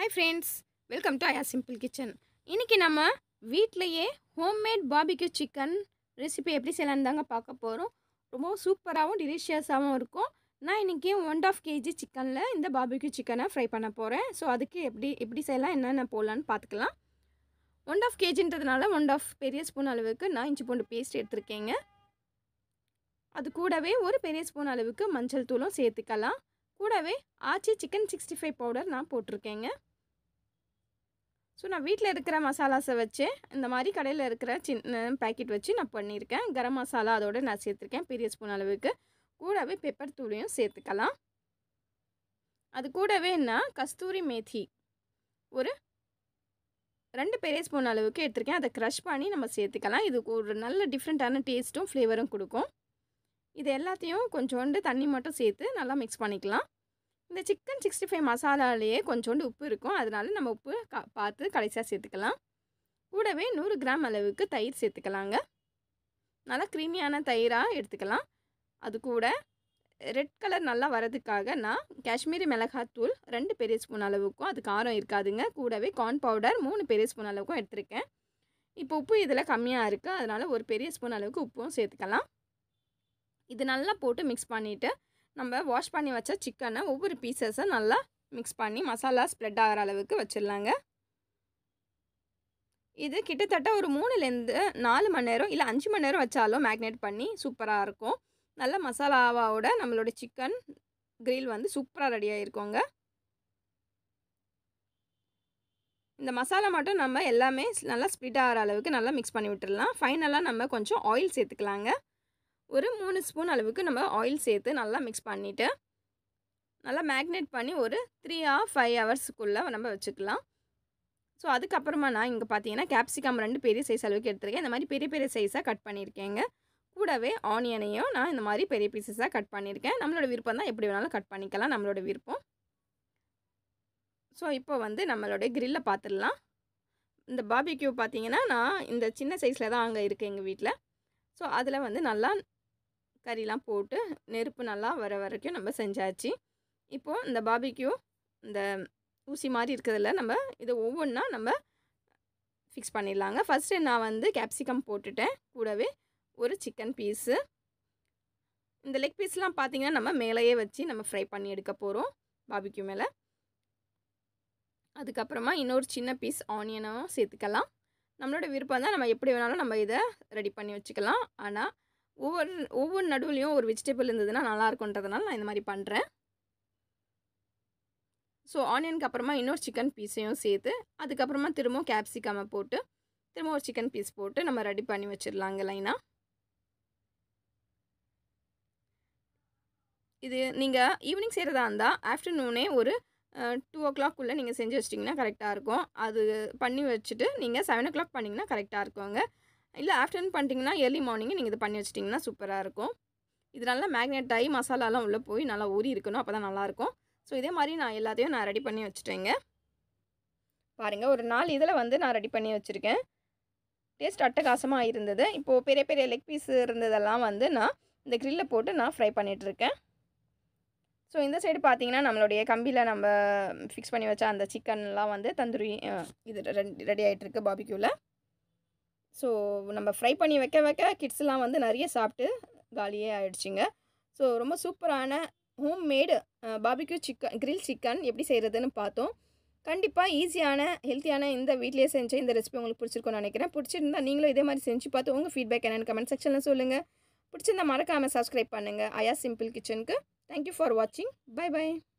hi friends welcome to Aiya simple kitchen இன்றைக்கி நம்ம வீட்டிலையே ஹோம்மேட் பாபிக்யூ சிக்கன் ரெசிபி எப்படி செய்யலான்னு தாங்க பார்க்க போகிறோம் ரொம்ப சூப்பராகவும் டிலிஷியஸாகவும் இருக்கும் நான் இன்றைக்கி ஒன் ஆஃப் கேஜி சிக்கனில் இந்த பாபிக்யூ சிக்கனை ஃப்ரை பண்ண போகிறேன் ஸோ அதுக்கு எப்படி எப்படி செய்யலாம் என்னென்ன போடலான்னு பார்த்துக்கலாம் ஒன் ஆஃப் கேஜின்றதுனால ஒன் ஆஃப் பெரிய ஸ்பூன் அளவுக்கு நான் இஞ்சி பூண்டு பேஸ்ட் எடுத்திருக்கேங்க அது கூடவே ஒரு பெரிய ஸ்பூன் அளவுக்கு மஞ்சள் தூளும் சேர்த்துக்கலாம் கூடவே Aachi chicken sixty five powder நான் போட்டிருக்கேங்க ஸோ நான் வீட்டில் இருக்கிற மசாலாஸை வச்சு இந்த மாதிரி கடையில் இருக்கிற சின்ன பேக்கெட் வச்சு நான் பண்ணியிருக்கேன் கரம் மசாலா அதோடு நான் சேர்த்துருக்கேன் பெரிய ஸ்பூன் அளவுக்கு கூடவே பெப்பர் தூளையும் சேர்த்துக்கலாம் அது கூடவே நான் கஸ்தூரி மேத்தி ஒரு ரெண்டு பெரிய ஸ்பூன் அளவுக்கு எடுத்திருக்கேன் அதை க்ரஷ் பண்ணி நம்ம சேர்த்துக்கலாம் இது ஒரு நல்ல டிஃப்ரெண்ட்டான டேஸ்ட்டும் ஃப்ளேவரும் கொடுக்கும் இது எல்லாத்தையும் கொஞ்சோண்டு தண்ணி மட்டும் சேர்த்து நல்லா மிக்ஸ் பண்ணிக்கலாம் இந்த சிக்கன் சிக்ஸ்டி ஃபைவ் மசாலாலேயே கொஞ்சோண்டு உப்பு இருக்கும் அதனால நம்ம உப்பு கா பார்த்து கடைசியாக சேர்த்துக்கலாம் கூடவே நூறு கிராம் அளவுக்கு தயிர் சேர்த்துக்கலாங்க நல்லா க்ரீமியான தயிராக எடுத்துக்கலாம் அது கூட ரெட் கலர் நல்லா வரதுக்காக நான் காஷ்மீரி மிளகாத்தூள் ரெண்டு பெரிய ஸ்பூன் அளவுக்கும் அது காரம் இருக்காதுங்க கூடவே கார்ன் பவுடர் மூணு பெரிய ஸ்பூன் அளவுக்கும் எடுத்திருக்கேன் இப்போ உப்பு இதில் கம்மியாக இருக்குது அதனால் ஒரு பெரிய ஸ்பூன் அளவுக்கு உப்பும் சேர்த்துக்கலாம் இது நல்லா போட்டு மிக்ஸ் பண்ணிவிட்டு நம்ம வாஷ் பண்ணி வச்ச சிக்கனை ஒவ்வொரு பீசஸை நல்லா மிக்ஸ் பண்ணி மசாலா ஸ்ப்ரெட் ஆகிற அளவுக்கு வச்சிடலாங்க இது கிட்டத்தட்ட ஒரு மூணுலேருந்து நாலு மணி நேரம் இல்லை அஞ்சு மணி நேரம் வச்சாலும் மேக்னேட் பண்ணி சூப்பராக இருக்கும் நல்ல மசாலாவோட நம்மளோட சிக்கன் கிரில் வந்து சூப்பராக ரெடி ஆகிருக்கோங்க இந்த மசாலா மட்டும் நம்ம எல்லாமே நல்லா ஸ்ப்ளிட் ஆகிற அளவுக்கு நல்லா மிக்ஸ் பண்ணி விட்டுடலாம் ஃபைனலாக நம்ம கொஞ்சம் ஆயில் சேர்த்துக்கலாங்க ஒரு மூணு ஸ்பூன் அளவுக்கு நம்ம ஆயில் சேர்த்து நல்லா மிக்ஸ் பண்ணிவிட்டு நல்லா மேக்னேட் பண்ணி ஒரு த்ரீ ஆர் ஃபைவ் ஹவர்ஸுக்குள்ளே நம்ம வச்சுக்கலாம் ஸோ அதுக்கப்புறமா நான் இங்கே பார்த்தீங்கன்னா கேப்சிகம் ரெண்டு பெரிய சைஸ் அளவுக்கு எடுத்துருக்கேன் இந்த மாதிரி பெரிய பெரிய சைஸாக கட் பண்ணியிருக்கேங்க கூடவே ஆனியனையும் நான் இந்த மாதிரி பெரிய பீசஸாக கட் பண்ணியிருக்கேன் நம்மளோட விருப்பம் தான் எப்படி வேணாலும் கட் பண்ணிக்கலாம் நம்மளோட விருப்பம் ஸோ இப்போ வந்து நம்மளோட கிரில்லை பார்த்துடலாம் இந்த பாபிக்யூ பார்த்தீங்கன்னா நான் இந்த சின்ன சைஸில் தான் அங்கே இருக்குது எங்கள் வீட்டில் ஸோ அதில் வந்து நல்லா கறிலாம் போட்டு நெருப்பு நல்லா வர வரைக்கும் நம்ம செஞ்சாச்சு இப்போது இந்த பாபிக்யூ இந்த ஊசி மாதிரி இருக்கிறதுல நம்ம இதை ஒவ்வொன்றா நம்ம ஃபிக்ஸ் பண்ணிடலாங்க ஃபஸ்ட்டு நான் வந்து கேப்சிகம் போட்டுட்டேன் கூடவே ஒரு சிக்கன் பீஸு இந்த லெக் பீஸ்லாம் பார்த்திங்கன்னா நம்ம மேலேயே வச்சு நம்ம ஃப்ரை பண்ணி எடுக்க போகிறோம் பாபிக்யூ மேலே அதுக்கப்புறமா இன்னொரு சின்ன பீஸ் ஆனியனும் சேர்த்துக்கலாம் நம்மளோட விருப்பம் தான் நம்ம எப்படி வேணாலும் நம்ம இதை ரெடி பண்ணி வச்சுக்கலாம் ஆனால் ஒவ்வொரு ஒவ்வொரு நடுவுலையும் ஒரு வெஜிடபிள் இருந்ததுன்னா நல்லா இருக்குன்றதுனால நான் இந்த மாதிரி பண்ணுறேன் ஸோ ஆனியனுக்கு அப்புறமா இன்னொரு சிக்கன் பீஸையும் சேர்த்து அதுக்கப்புறமா திரும்பவும் கேப்சிகமை போட்டு திரும்ப ஒரு சிக்கன் பீஸ் போட்டு நம்ம ரெடி பண்ணி வச்சிடலாங்க லைனாக இது நீங்கள் ஈவினிங் செய்கிறதா இருந்தால் ஆஃப்டர்நூனே ஒரு டூ ஓ கிளாக்குள்ளே நீங்கள் செஞ்சு வச்சிட்டிங்கன்னா கரெக்டாக இருக்கும் அது பண்ணி வச்சுட்டு நீங்கள் செவன் ஓ கிளாக் பண்ணிங்கன்னா கரெக்டாக இருக்குங்க இல்லை ஆஃப்டர்நூன் பண்ணிட்டீங்கன்னா ஏர்லி மார்னிங் நீங்கள் இது பண்ணி வச்சிட்டிங்கன்னா சூப்பராக இருக்கும் இது நல்லா மேக்னெட் ஆகி மசாலாலாம் உள்ளே போய் நல்லா ஊறி இருக்கணும் அப்போ தான் நல்லாயிருக்கும் ஸோ இதே மாதிரி நான் எல்லாத்தையும் நான் ரெடி பண்ணி வச்சுட்டேங்க பாருங்கள் ஒரு நாலு இதில் வந்து நான் ரெடி பண்ணி வச்சுருக்கேன் டேஸ்ட் அட்டகாசமாக இருந்தது இப்போது பெரிய பெரிய லெக் பீஸ் இருந்ததெல்லாம் வந்து நான் இந்த க்ரில்லில் போட்டு நான் ஃப்ரை பண்ணிகிட்ருக்கேன் ஸோ இந்த சைடு பார்த்தீங்கன்னா நம்மளுடைய கம்பியில் நம்ம ஃபிக்ஸ் பண்ணி வச்ச அந்த சிக்கன்லாம் வந்து தந்தூரி இது ரெடி ஆகிட்டுருக்கு பாபிக்யூவில் ஸோ நம்ம ஃப்ரை பண்ணி வைக்க வைக்க கிட்ஸ்லாம் வந்து நிறைய சாப்பிட்டு காலியே ஆகிடுச்சிங்க ஸோ ரொம்ப சூப்பரான home made barbecue chicken grill chicken எப்படி செய்கிறதுன்னு பார்த்தோம் கண்டிப்பாக ஈஸியான ஹெல்த்தியான இந்த வீட்லேயே செஞ்ச இந்த ரெசிபி உங்களுக்கு பிடிச்சிருக்கும்னு நினைக்கிறேன் பிடிச்சிருந்தா நீங்களும் இதே மாதிரி செஞ்சு பார்த்து உங்கள் ஃபீட்பேக் என்னென்னு கமெண்ட் செக்ஷனில் சொல்லுங்கள் பிடிச்சிருந்தா மறக்காமல் சப்ஸ்கிரைப் பண்ணுங்கள் ஐயா சிம்பிள் கிச்சனுக்கு தேங்க்யூ ஃபார் வாட்சிங் பை பை